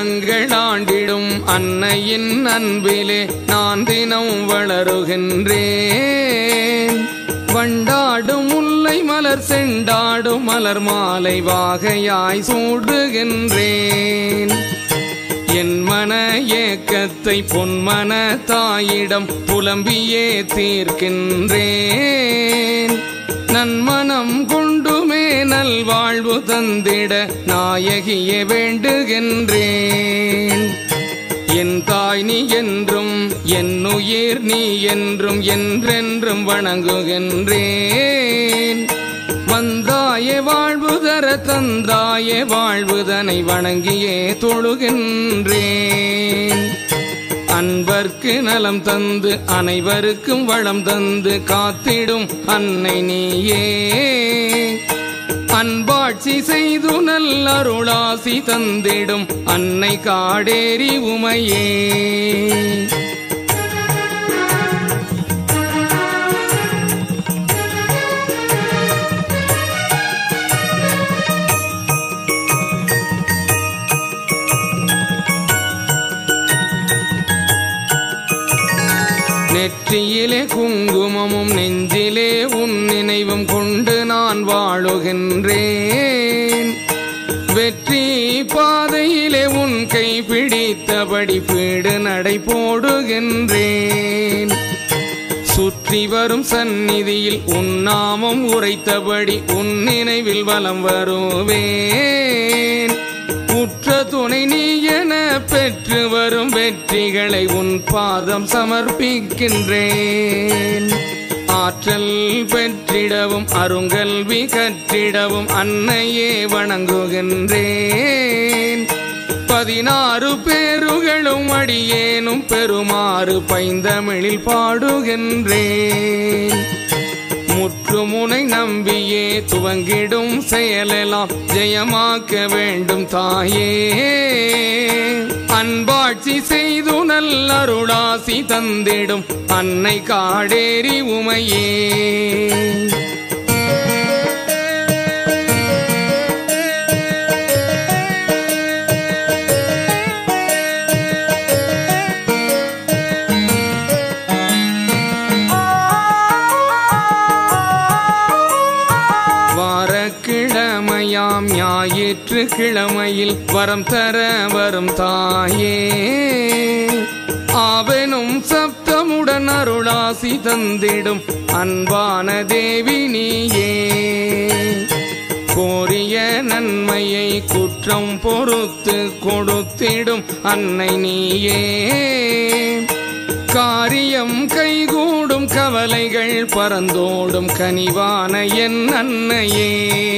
வருடங்கள் ஆண்டிடும் அன்னையின் அன்பிலே நான் தினம் வளருகின்றேன் வண்டாடும் முல்லை மலர் செண்டாடும் மலர் மாலை வாகையாய் சூடுகின்றேன் என் மன ஏக்கத்தை பொன்மன தாயிடம் புலம்பியே தீர்க்கின்றேன் நன்மனம் கொண்டுமே நல்வாழ்வு தந்திட நாயகியே வேண்டுகின்றேன் என் தாய் நீ என்றும் என் உயிர் நீ என்றும் என்றென்றும் வணங்குகின்றேன் வந்தாயே வாழ்வு தர தந்தாயே வாழ்வுதனை வணங்கியே தொழுகின்றேன் அன்பர்க்கு நலம் தந்து அனைவருக்கும் வளம் தந்து காத்திடும் அன்னை நீயே அன்பாட்சி செய்து நல்லருளாசி தந்திடும் அன்னை காடேரி உமையே நெற்றியிலே குங்குமமும் நெஞ்சிலே உன் நினைவும் கொண்டு நான் வாழுகின்றேன் வெற்றி பாதையிலே உன் கை பிடித்தபடி பீடு நடை போடுகின்றேன் சுற்றி வரும் சந்நிதியில் உன் நாமம் உரைத்தபடி உன் நினைவில் வலம் வருவேன் உற்ற துணை நீ என பெற்று வரும் வெற்றிகளை உன் பாதம் சமர்ப்பிக்கின்றேன் ஆற்றல் பெற்றிடவும் அருங்கல்வி கற்றிடவும் அன்னையே வணங்குகின்றேன் பதினாறு பேருகளும் அடியேனும் பெருமாறு பைந்தமிழில் பாடுகின்றேன் முற்றுமுனை நம்பியே துவங்கிடும் செயலெல்லாம் ஜெயமாக்க வேண்டும் தாயே அன்பாட்சி செய்து நல்லருளாசி தந்திடும் அன்னை காடேரி உமையே வாரக்கிழமையாம் ஞாயிற்று கிழமையில் வரம் தர வரும் தாயே ஆவெனும் சப்தமுடன் அருளாசி தந்திடும் அன்பான தேவி நீயே கோரிய நன்மையை குற்றம் பொறுத்து கொடுத்திடும் அன்னை நீயே காரியம் கைகூடும் கவலைகள் பறந்தோடும் கனிவான என் அன்னையே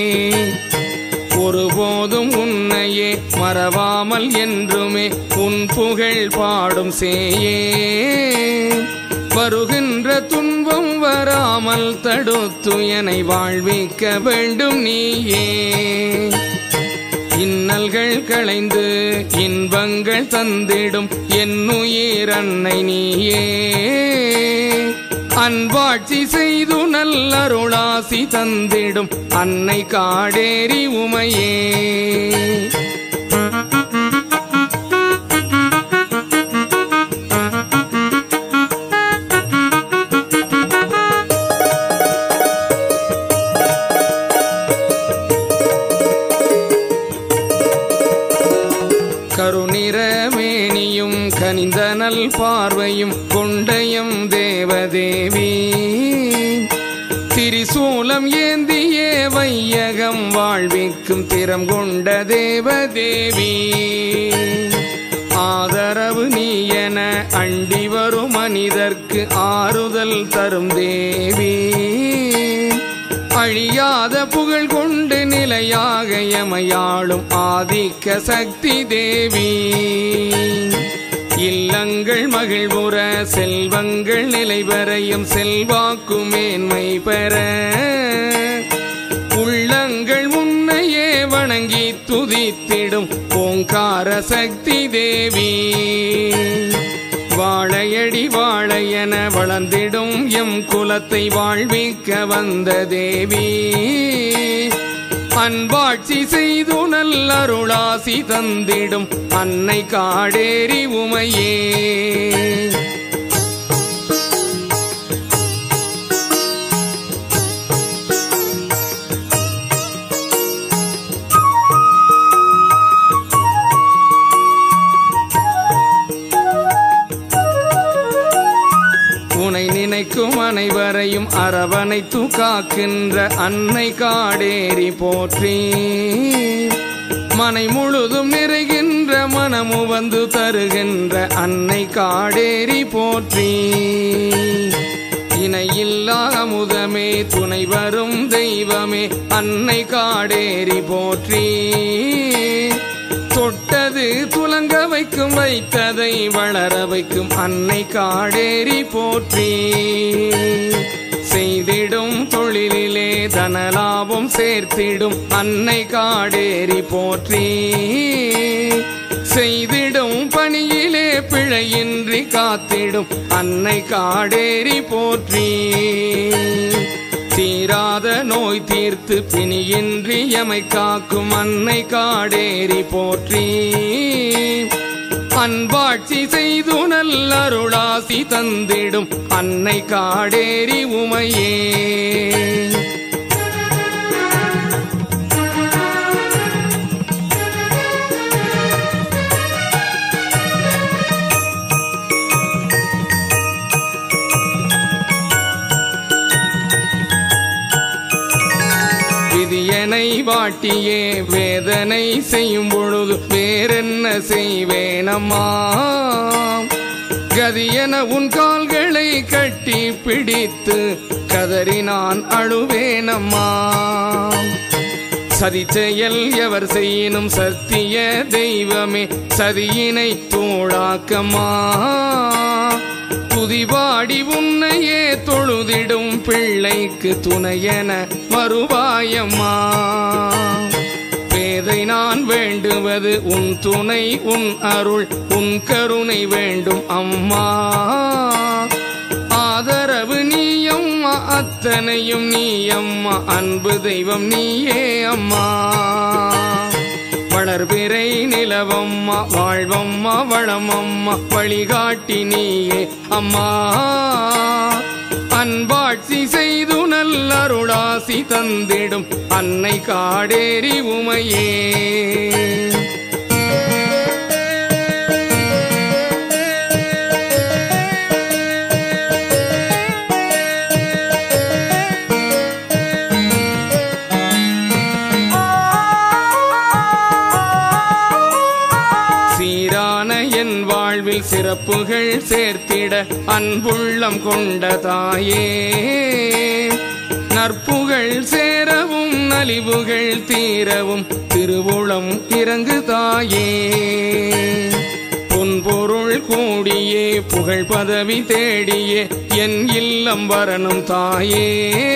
ஒருபோதும் உன்னையே மறவாமல் என்றுமே உன் புகழ் பாடும் சேயே வருகின்ற துன்பம் வராமல் தடுத்து என்னை வாழ்விக்க வேண்டும் நீயே இன்னல்கள் களைந்து இன்பங்கள் தந்திடும் என் உயிர் அன்னை நீயே அன்பாட்சி செய்து நல்லருளாசி தந்திடும் அன்னை காடேரி உமையே கருநிறமேனியும் கனிந்த நல் பார்வையும் கொண்டயம் தேவதேவி திரிசூலம் ஏந்தியே வையகம் வாழ்விக்கும் திறம் கொண்ட தேவதேவி ஆதரவு நீ என அண்டி வரும் மனிதர்க்கு ஆறுதல் தரும் தேவி அழியாத புகழ் கொண்டு நிலையாக எமையாளும் ஆதிக்க சக்தி தேவி இல்லங்கள் மகிழ்வுற செல்வங்கள் நிலைவரையும் செல்வாக்கு மேன்மை பெற உள்ளங்கள் உன்னையே வணங்கி துதித்திடும் ஓங்கார சக்தி தேவி வாழையடி வாழையென வளர்ந்திடும் எம் குலத்தை வாழ்விக்க வந்த தேவி அன்பாட்சி செய்து நல்லருளாசி தந்திடும் அன்னை காடேரி உமையே உனை நினைக்கும் அனைவரையும் அரவணைத்து காக்கின்ற அன்னை காடேரி போற்றி மனை முழுதும் நிறைகின்ற மனமு வந்து தருகின்ற அன்னை காடேரி போற்றி இணையில்லா அமுதமே துணை வரும் தெய்வமே அன்னை காடேரி போற்றி தொட்டது துலங்க வைக்கும் வைத்ததை வளர வைக்கும் அன்னை காடேரி போற்றி செய்திடும் தொழிலிலே தனலாபம் சேர்த்திடும் அன்னை காடேரி போற்றி செய்திடும் பணியிலே பிழையின்றி காத்திடும் அன்னை காடேரி போற்றி தீராத நோய் தீர்த்து பிணியின்றி எமை காக்கும் அன்னை காடேரி போற்றி அன்பாட்சி செய்து நல்லருளாசி தந்திடும் அன்னை காடேரி உமையே விதியனை வாட்டியே வேதனை செய்யும் பொழுது வேறென்ன செய்வேனம்மா கதியென உன் கால்களை கட்டி பிடித்து கதறி நான் அழுவேனம்மா சதி செயல் எவர் செய்யினும் சத்திய தெய்வமே சதியினை தூளாக்கமா துதிபாடி உன்னையே தொழுதிடும் பிள்ளைக்கு துணையென வருவாயம்மா பேதை நான் வேண்டுவது உன் துணை உன் அருள் உன் கருணை வேண்டும் அம்மா ஆதரவு நீ அம்மா அத்தனையும் நீ அம்மா அன்பு தெய்வம் நீயே அம்மா வளர்பிறை நிலவம்மா வாழ்வம்மா வளமம்மா வழிகாட்டி நீயே அம்மா அன்பாட்சி செய்து நல்லருளாசி தந்திடும் அன்னை காடேரி உமையே சீரான என் வாழ்வில் சிறப்புகள் சேர்த்திட அன்புள்ளம் கொண்ட தாயே நற்புகள் சேரவும் நலிவுகள் தீரவும் திருவுளம் இறங்கு தாயே பொன்பொருள் கூடியே புகழ் பதவி தேடியே என் இல்லம் வரணும் தாயே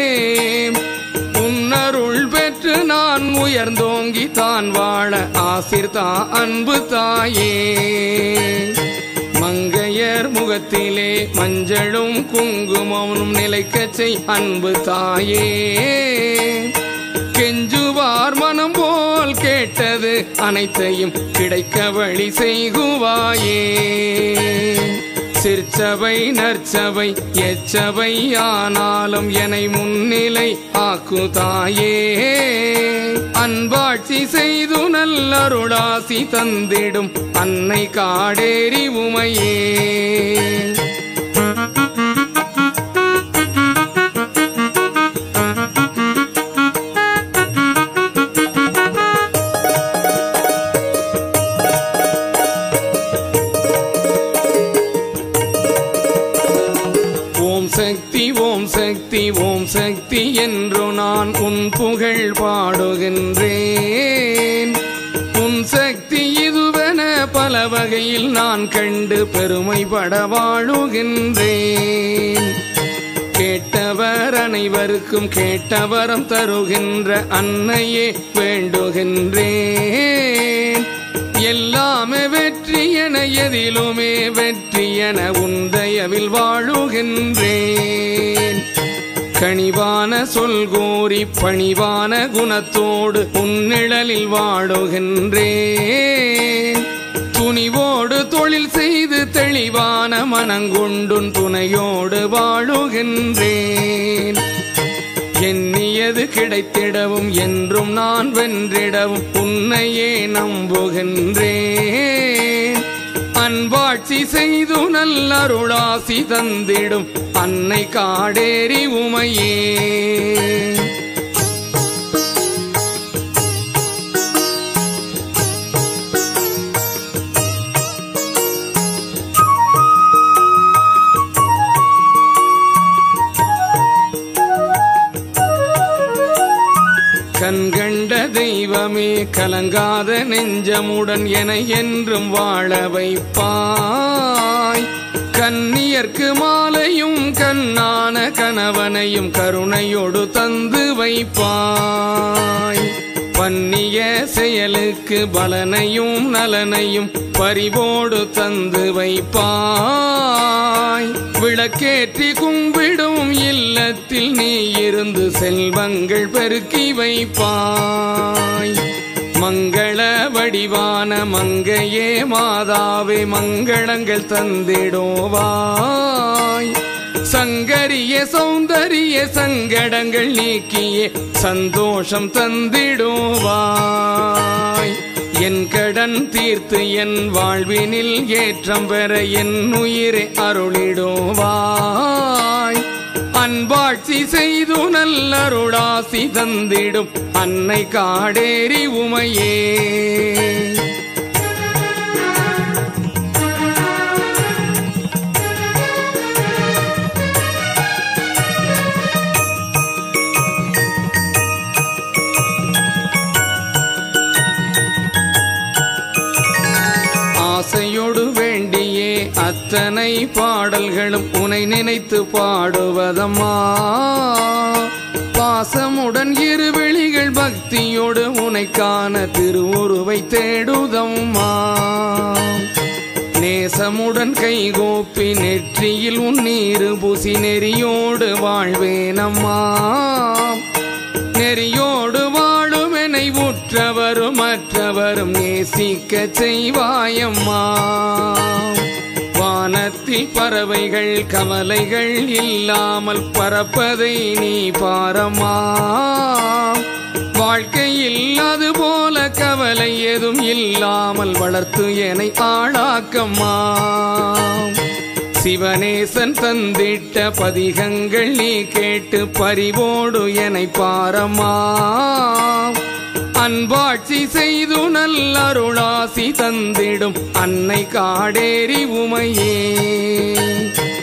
உன்னருள் பெற்று நான் உயர்ந்தோங்கி தான் வாழ ஆசிர்தா அன்பு தாயே மங்கையர் முகத்திலே மஞ்சளும் குங்குமமும் நிலைக்கச் செய் அன்பு தாயே கெஞ்சுவார் மனம் போல் கேட்டது அனைத்தையும் கிடைக்க வழி செய்குவாயே சிற்சபை நற்சபை எச்சபை ஆனாலும் என்னை முன்னிலை ஆக்கு தாயே அன்பாட்சி செய்து நல்லருளாசி தந்திடும் அன்னை காடேரி உமையே ஓம் சக்தி ஓம் சக்தி ஓம் சக்தி என்று நான் உன் புகழ் பாடுகின்றேன் உன் சக்தி இதுவென பல வகையில் நான் கண்டு பெருமைப்பட வாழுகின்றேன் கேட்டவர் அனைவருக்கும் கேட்டவரம் தருகின்ற அன்னையே வேண்டுகின்றேன் எல்லாமே வெற்றி என எதிலுமே வெற்றி என உந்தயவில் வாழுகின்றேன் கனிவான சொல் கூறி பணிவான குணத்தோடு உன்னிழலில் வாடுகின்றேன் துணிவோடு தொழில் செய்து தெளிவான மனங்கொண்டுன் துணையோடு வாழுகின்றேன் எண்ணியது கிடைத்திடவும் என்றும் நான் வென்றிடவும் உன்னையே நம்புகின்றேன் அன்பாட்சி செய்து நல்லருளாசி தந்திடும் அன்னை காடேரி உமையே கண்கண்ட தெய்வமே கலங்காத நெஞ்சமுடன் என என்றும் வாழ வைப்பாய் கன்னியர்க்கு மாலையும் கண்ணான கணவனையும் கருணையோடு தந்து வைப்பாய் பன்னிய செயலுக்கு பலனையும் நலனையும் பரிவோடு தந்து வைப்பாய் விளக்கேற்றி கும்பிடும் இல்லத்தில் நீ இருந்து செல்வங்கள் பெருக்கி வைப்பாய் மங்கள வடிவான மங்கையே மாதாவே மங்களங்கள் தந்திடோவாய் சங்கரிய சௌந்தரிய சங்கடங்கள் நீக்கியே சந்தோஷம் தந்திடுவாய் என் கடன் தீர்த்து என் வாழ்வினில் ஏற்றம் பெற என் உயிரை அருளிடுவாய் அன்பாட்சி செய்து நல்லருளாசி தந்திடும் அன்னை காடேரி உமையே ஆசையோடு வேண்டியே அத்தனை பாடல்களும் உனை நினைத்து பாடுவதம்மா பாசமுடன் இருவிழிகள் பக்தியோடு உனை காண திருவுருவை தேடுதம்மா நேசமுடன் கைகோப்பி நெற்றியில் உன்னீரு புசி நெறியோடு வாழ்வேனம்மா நெறியோடு வாழும் என்னை உற்றவரும் மற்றவரும் நேசிக்க செய்வாயம்மா வானத்தில் பறவைகள் கவலைகள் இல்லாமல் பறப்பதை நீ பாரம்மா வாழ்க்கையில் அது போல கவலை எதுவும் இல்லாமல் வளர்த்து என்னை ஆளாக்கம்மா சிவனேசன் தந்திட்ட பதிகங்கள் நீ கேட்டு பரிவோடு என்னை பாரம்மா அன்பாட்சி செய்து நல்லருளாசி தந்திடும் அன்னை காடேரி உமையே